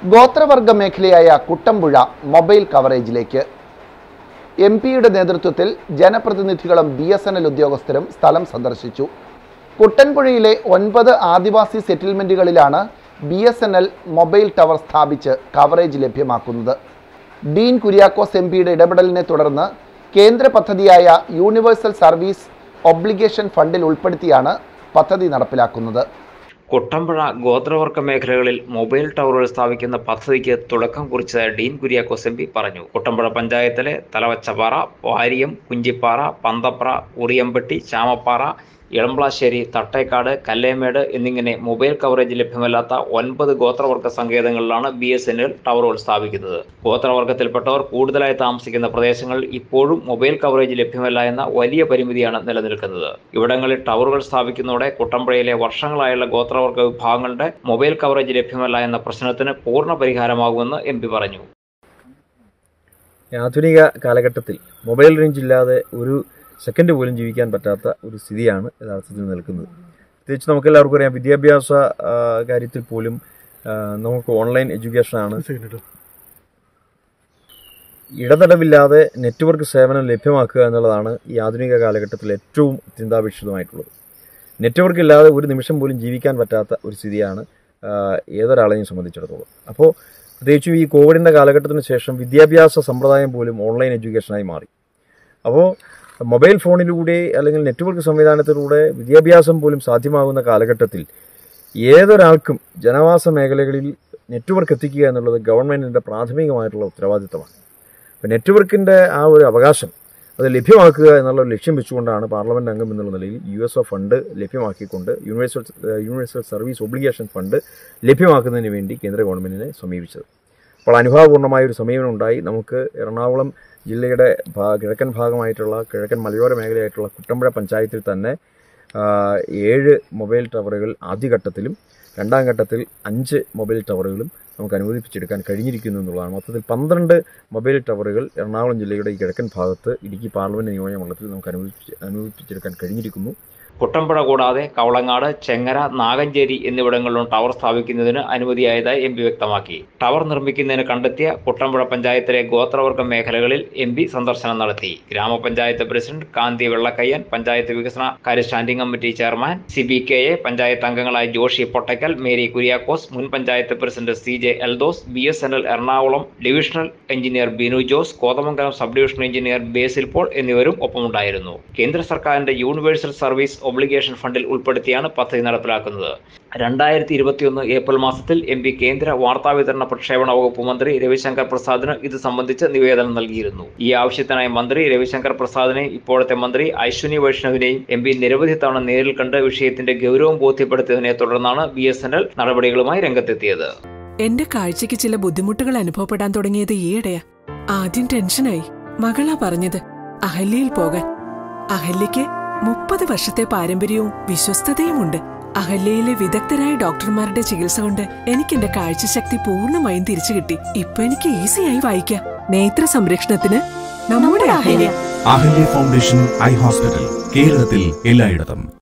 ഗോത്രവർഗ മേഖലയായ Kuttampuzha mobile കവറേജിലേക്ക് M പിയുടെ നേതൃത്വത്തിൽ ജനപ്രതിനിധികളും ബി എസ് എൻ എൽ ഉദ്യോഗസ്ഥരും സ്ഥലം സന്ദർശിച്ചു കുട്ടൻപുഴയിലെ ഒൻപത് ആദിവാസി സെറ്റിൽമെൻറ്റുകളിലാണ് B S N L mobile tower സ്ഥാപിച്ച് കവറേജ് ലഭ്യമാക്കുന്നത് ഡീൻ കുര്യാക്കോസ് എം പിയുടെ ഇടപെടലിനെ തുടർന്ന് കേന്ദ്ര പദ്ധതിയായ യൂണിവേഴ്സൽ സർവീസ് ഒബ്ലിഗേഷൻ ഫണ്ടിൽ ഉൾപ്പെടുത്തിയാണ് പദ്ധതി നടപ്പിലാക്കുന്നത് കുട്ടമ്പുഴ ഗോത്രവർഗ മേഖലകളിൽ മൊബൈൽ ടവറുകൾ സ്ഥാപിക്കുന്ന പദ്ധതിക്ക് തുടക്കം കുറിച്ചതായി ഡീൻ കുര്യാക്കോസ് എം പി പറഞ്ഞു കുട്ടമ്പുഴ പഞ്ചായത്തിലെ തലവച്ചപ്പാറ വാരിയം കുഞ്ചിപ്പാറ പന്തപ്ര ഉറിയമ്പട്ടി ചാമപ്പാറ ഇളംപ്ലാശ്ശേരി തട്ടേക്കാട് കല്ലേമേട് എന്നിങ്ങനെ മൊബൈൽ കവറേജ് ലഭ്യമല്ലാത്ത ഒൻപത് ഗോത്രവർഗ സങ്കേതങ്ങളിലാണ് ബി എസ് എൻ എൽ ടവറുകൾ സ്ഥാപിക്കുന്നത് ഗോത്രവർഗത്തിൽപ്പെട്ടവർ കൂടുതലായി താമസിക്കുന്ന പ്രദേശങ്ങളിൽ ഇപ്പോഴും മൊബൈൽ കവറേജ് ലഭ്യമല്ല എന്ന വലിയ പരിമിതിയാണ് നിലനിൽക്കുന്നത് ഇവിടങ്ങളിൽ ടവറുകൾ സ്ഥാപിക്കുന്നതോടെ കുട്ടമ്പുഴയിലെ വർഷങ്ങളായുള്ള ഗോത്രവർഗ വിഭാഗങ്ങളുടെ മൊബൈൽ കവറേജ് ലഭ്യമല്ല എന്ന പ്രശ്നത്തിന് പൂർണ്ണ പരിഹാരമാകുമെന്ന് എം പി പറഞ്ഞു ആധുനിക കാലഘട്ടത്തിൽ മൊബൈൽ റേഞ്ച് ഇല്ലാതെ ഒരു സെക്കൻഡ് പോലും ജീവിക്കാൻ പറ്റാത്ത ഒരു സ്ഥിതിയാണ് യഥാർത്ഥത്തിൽ നിൽക്കുന്നത് പ്രത്യേകിച്ച് നമുക്ക് എല്ലാവർക്കും അറിയാം വിദ്യാഭ്യാസ ആ, കാര്യത്തിൽ പോലും ആ, നമുക്ക് ഓൺലൈൻ എഡ്യൂക്കേഷനാണ് ഇടതടവില്ലാതെ നെറ്റ്വർക്ക് സേവനം ലഭ്യമാക്കുക എന്നുള്ളതാണ് ഈ ആധുനിക കാലഘട്ടത്തിൽ ഏറ്റവും ചിന്താപേക്ഷിതമായിട്ടുള്ളത് നെറ്റ്വർക്ക് ഇല്ലാതെ ഒരു നിമിഷം പോലും ജീവിക്കാൻ പറ്റാത്ത ഒരു സ്ഥിതിയാണ് ആ, ഏതൊരാളെയും സംബന്ധിച്ചിടത്തോളം അപ്പോൾ പ്രത്യേകിച്ചും ഈ കോവിഡിൻ്റെ കാലഘട്ടത്തിന് ശേഷം വിദ്യാഭ്യാസ സമ്പ്രദായം പോലും ഓൺലൈൻ എഡ്യൂക്കേഷനായി മാറി അപ്പോൾ മൊബൈൽ ഫോണിലൂടെ അല്ലെങ്കിൽ നെറ്റ്വർക്ക് സംവിധാനത്തിലൂടെ വിദ്യാഭ്യാസം പോലും സാധ്യമാകുന്ന കാലഘട്ടത്തിൽ ഏതൊരാൾക്കും ജനവാസ മേഖലകളിൽ നെറ്റ്വർക്ക് എത്തിക്കുക എന്നുള്ളത് ഗവൺമെൻറ്റിൻ്റെ പ്രാഥമികമായിട്ടുള്ള ഉത്തരവാദിത്തമാണ് അപ്പോൾ നെറ്റ്വർക്കിൻ്റെ ആ ഒരു അവകാശം അത് ലഭ്യമാക്കുക എന്നുള്ള ഒരു ലക്ഷ്യം വെച്ചുകൊണ്ടാണ് പാർലമെൻറ്റ് അംഗം എന്നുള്ള നിലയിൽ യു എസ് ഒ ഫണ്ട് ലഭ്യമാക്കിക്കൊണ്ട് universal universal service obligation fund ലഭ്യമാക്കുന്നതിന് വേണ്ടി കേന്ദ്ര ഗവൺമെൻറ്റിനെ സമീപിച്ചത് അപ്പോൾ അനുഭാവപൂർണ്ണമായ ഒരു സമീപനം ഉണ്ടായി നമുക്ക് എറണാകുളം ജില്ലയുടെ ഭാ- കിഴക്കൻ ഭാഗമായിട്ടുള്ള കിഴക്കൻ മലയോര മേഖലയായിട്ടുള്ള കുട്ടമ്പുഴ പഞ്ചായത്തിൽ തന്നെ ആ, ഏഴ് മൊബൈൽ ടവറുകൾ ആദ്യഘട്ടത്തിലും രണ്ടാം ഘട്ടത്തിൽ അഞ്ച് മൊബൈൽ ടവറുകളും നമുക്ക് അനുവദിപ്പിച്ചെടുക്കാൻ കഴിഞ്ഞിരിക്കുന്നു എന്നുള്ളതാണ് മൊത്തത്തിൽ പന്ത്രണ്ട് മൊബൈൽ ടവറുകൾ എറണാകുളം ജില്ലയുടെ ഈ കിഴക്കൻ ഭാഗത്ത് ഇടുക്കി പാർലമെൻറ്റ് നിയോജകമണ്ഡലത്തിൽ നമുക്ക് അനുവദിപ്പിച്ച് അനുവദിപ്പിച്ചെടുക്കാൻ കഴിഞ്ഞിരിക്കുന്നു കുട്ടമ്പുഴ കൂടാതെ കവളങ്ങാട് ചെങ്ങര നാഗഞ്ചേരി എന്നിവിടങ്ങളിലും ടവർ സ്ഥാപിക്കുന്നതിന് അനുമതിയായതായി എം പി വ്യക്തമാക്കി ടവർ നിർമ്മിക്കുന്നതിന് കണ്ടെത്തിയ കുട്ടമ്പുഴ പഞ്ചായത്തിലെ ഗോത്രവർഗ മേഖലകളിൽ എം പി സന്ദർശനം നടത്തി ഗ്രാമപഞ്ചായത്ത് പ്രസിഡന്റ് കാന്തി വെള്ളക്കയ്യൻ പഞ്ചായത്ത് വികസന കാര്യ standing committee chairman C B K A panchayat അംഗങ്ങളായ ജോഷി പൊട്ടയ്ക്കൽ മേരി കുര്യാക്കോസ് മുൻ panchayat president C J Eldhos B S N L Ernakulam divisional engineer Binu Jose Kothamangalam sub division engineer Basil Paul എന്നിവരും ഒപ്പമുണ്ടായിരുന്നു കേന്ദ്ര സർക്കാരിന്റെ യൂണിവേഴ്സൽ സർവീസ് ഒബ്ലിഗേഷൻ ഫണ്ടിൽ ഉൾപ്പെടുത്തിയാണ് പദ്ധതി നടപ്പിലാക്കുന്നത് രണ്ടായിരത്തി ഇരുപത്തിയൊന്ന് ഏപ്രിൽ മാസത്തിൽ എം പി കേന്ദ്ര വാർത്താവിതരണ പ്രക്ഷേപണ വകുപ്പ് മന്ത്രി രവിശങ്കർ പ്രസാദിന് ഇത് സംബന്ധിച്ച് നിവേദനം നൽകിയിരുന്നു ഈ ആവശ്യത്തിനായി മന്ത്രി രവിശങ്കർ പ്രസാദിനെയും ഇപ്പോഴത്തെ മന്ത്രി അശ്വിനി വൈഷ്ണവിനെയും എം പി നിരവധി തവണ നേരിൽ കണ്ട് വിഷയത്തിന്റെ ഗൗരവം ബോധ്യപ്പെടുത്തിയതിനെ തുടർന്നാണ് ബി എസ് എൻ എൽ നടപടികളുമായി രംഗത്തെത്തിയത് എന്റെ കാഴ്ചയ്ക്ക് ചില ബുദ്ധിമുട്ടുകൾ അനുഭവപ്പെടാൻ തുടങ്ങിയത് ഈയിടെയാ ആദ്യം ടെൻഷനായി മകളാ പറഞ്ഞത് അഹല്യയിൽ പോകാൻ അഹല്യയ്ക്ക് മുപ്പത് വർഷത്തെ പാരമ്പര്യവും വിശ്വസ്തതയുമുണ്ട് അഹല്യയിലെ വിദഗ്ധരായ ഡോക്ടർമാരുടെ ചികിത്സ കൊണ്ട് എനിക്ക് എന്റെ കാഴ്ചശക്തി പൂർണ്ണമായും തിരിച്ചു കിട്ടി ഇപ്പൊ എനിക്ക് ഈസിയായി വായിക്കാം നേത്ര സംരക്ഷണത്തിന് നമ്മുടെ Ahalya Ahalya foundation eye hospital കേരളത്തിൽ എല്ലായിടത്തും